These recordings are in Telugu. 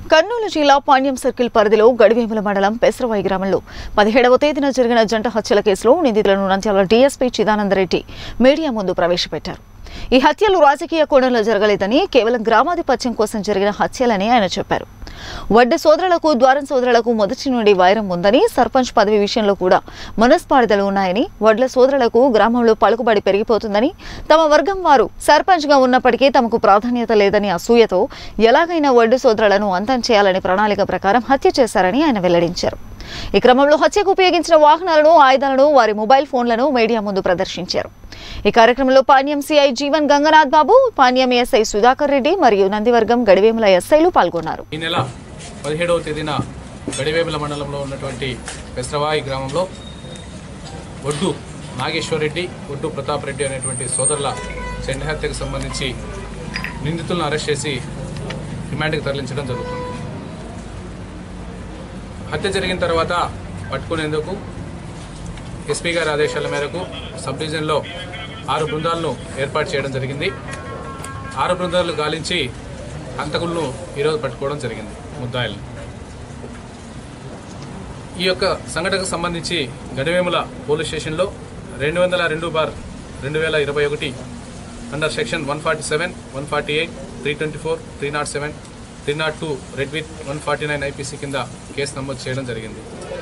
కర్నూలు జిల్లా పాణ్యం సర్కిల్ పరిధిలో గడివేముల మండలం పెసరవాయి గ్రామంలో పదిహేడవ తేదీన జరిగిన జంట హత్యల కేసులో నిందితులను నంద్యాల డీఎస్పీ చిదానందరెడ్డి మీడియా ముందు ప్రవేశపెట్టారు ఈ హత్యలు రాజకీయ కోణంలో జరగలేదని కేవలం గ్రామాధిపత్యం కోసం జరిగిన హత్యలని ఆయన చెప్పారు వడ్డె సోదరులకు ద్వారం సోదరులకు మొదటి నుండి వైరం ఉందని సర్పంచ్ పదవి విషయంలో కూడా మనస్పారిదలు ఉన్నాయని వడ్ల సోదరులకు గ్రామంలో పలుకుబడి పెరిగిపోతుందని తమ వర్గం వారు సర్పంచ్గా ఉన్నప్పటికీ తమకు ప్రాధాన్యత లేదని అసూయతో ఎలాగైనా వడ్డు సోదరులను అంతం చేయాలని ప్రణాళిక ప్రకారం హత్య చేశారని ఆయన వెల్లడించారు ఈ క్రమంలో హత్యకు ఉపయోగించిన వాహనాలను ఆయుధాలను వారి మొబైల్ ఫోన్లను మీడియా ముందు ప్రదర్శించారు ఈ కార్యక్రమంలో పాణ్యం సిఐ జీవన్ గంగనాథ్ బాబు పాణ్యం ఎస్ఐ సుధాకర్ రెడ్డి మరియు నందివర్గం గడివేముల ఎస్ఐలు పాల్గొన్నారు ఈ నెల పదిహేడవ తేదీన గడివేముల మండలంలో ఉన్నటువంటి పెసరవాయి గ్రామంలో ఒడ్డు నాగేశ్వరరెడ్డి ఒడ్డు ప్రతాప్ రెడ్డి అనేటువంటి సోదరుల చెండ హత్యకు సంబంధించి నిందితులను అరెస్ట్ చేసి రిమాండ్కి తరలించడం జరుగుతుంది హత్య జరిగిన తర్వాత పట్టుకునేందుకు ఎస్పీ గారి ఆదేశాల మేరకు సబ్ డివిజన్లో ఆరు బృందాలను ఏర్పాటు చేయడం జరిగింది ఆరు బృందాలు గాలించి హంతకులను ఈరోజు పట్టుకోవడం జరిగింది ముద్దాయిల్ని ఈ యొక్క సంఘటనకు సంబంధించి గడివేముల పోలీస్ స్టేషన్లో రెండు వందల రెండు బార్ రెండు వేల ఇరవై ఒకటి under section one forty seven one forty eight three twenty four three not seven three not two read with one forty nine IPC కింద కేసు నమోదు చేయడం జరిగింది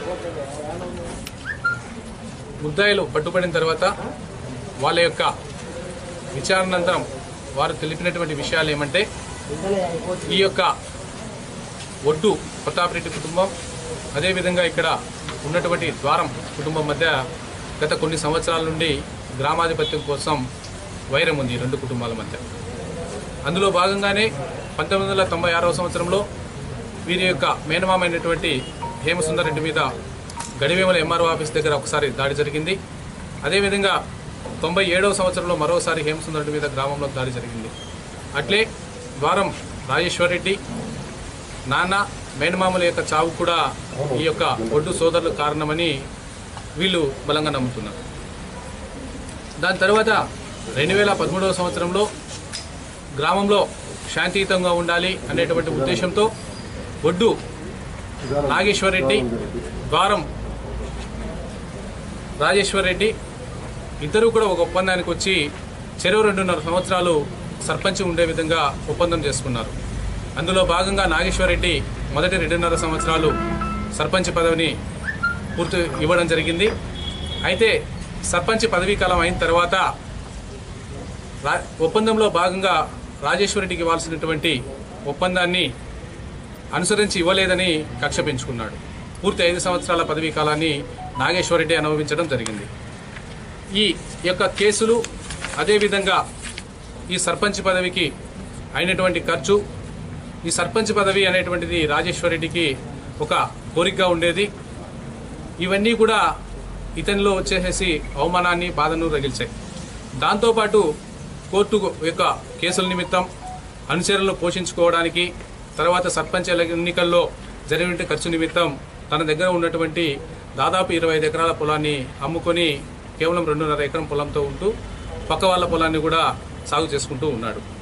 ముద్దాయిలు పట్టుబడిన తర్వాత వాళ్ళ యొక్క విచారణానంతరం వారు తెలిపినటువంటి విషయాలు ఏమంటే ఈ యొక్క ఒడ్డు ప్రతాప్ రెడ్డి కుటుంబం అదేవిధంగా ఇక్కడ ఉన్నటువంటి ద్వారం కుటుంబం మధ్య గత కొన్ని సంవత్సరాల నుండి గ్రామాధిపత్యం కోసం వైరం ఉంది ఈ రెండు కుటుంబాల మధ్య అందులో భాగంగానే పంతొమ్మిది వందల తొంభై ఆరవ సంవత్సరంలో వీరి యొక్క మేనమామ అయినటువంటి హేమసుందర్ రెడ్డి మీద గడివేమల ఎంఆర్ఓ ఆఫీస్ దగ్గర ఒకసారి దాడి జరిగింది అదేవిధంగా తొంభై ఏడవ సంవత్సరంలో మరోసారి హేమసుందర్ రెడ్డి మీద గ్రామంలో దాడి జరిగింది అట్లే ద్వారం రాజేశ్వర్ రెడ్డి నాన్న మేనమామల యొక్క చావు కూడా ఈ యొక్క ఒడ్డు సోదరులు కారణమని వీళ్ళు బలంగా నమ్ముతున్నారు దాని తర్వాత రెండు వేల పదమూడవ సంవత్సరంలో గ్రామంలో శాంతియుతంగా ఉండాలి అనేటువంటి ఉద్దేశంతో ఒడ్డు నాగేశ్వర్ రెడ్డి ద్వారం రాజేశ్వర్ రెడ్డి ఇద్దరు కూడా ఒక ఒప్పందానికి వచ్చి చెరువు రెండున్నర సంవత్సరాలు సర్పంచ్ ఉండే విధంగా ఒప్పందం చేసుకున్నారు అందులో భాగంగా నాగేశ్వర్ రెడ్డి మొదటి రెండున్నర సంవత్సరాలు సర్పంచ్ పదవిని పూర్తి ఇవ్వడం జరిగింది అయితే సర్పంచ్ పదవీ కాలం అయిన తర్వాత రా ఒప్పందంలో భాగంగా రాజేశ్వర్ రెడ్డికి ఇవ్వాల్సినటువంటి ఒప్పందాన్ని అనుసరించి ఇవ్వలేదని కక్ష పెంచుకున్నాడు పూర్తి ఐదు సంవత్సరాల పదవీ కాలాన్ని నాగేశ్వర్ రెడ్డి అనుభవించడం జరిగింది ఈ యొక్క కేసులు అదేవిధంగా ఈ సర్పంచ్ పదవికి అయినటువంటి ఖర్చు ఈ సర్పంచ్ పదవి అనేటువంటిది రాజేశ్వర్ రెడ్డికి ఒక కోరికగా ఉండేది ఇవన్నీ కూడా ఇతనిలో వచ్చేసేసి అవమానాన్ని బాధను రగిల్చాయి దాంతోపాటు కోర్టు యొక్క కేసుల నిమిత్తం అనుచరులను పోషించుకోవడానికి తర్వాత సర్పంచ్ ఎన్నికల్లో జరిగిన ఖర్చు నిమిత్తం తన దగ్గర ఉన్నటువంటి దాదాపు ఇరవై ఐదు ఎకరాల పొలాన్ని అమ్ముకొని కేవలం రెండున్నర ఎకరం పొలంతో ఉంటూ పక్క వాళ్ళ పొలాన్ని కూడా సాగు చేసుకుంటూ ఉన్నాడు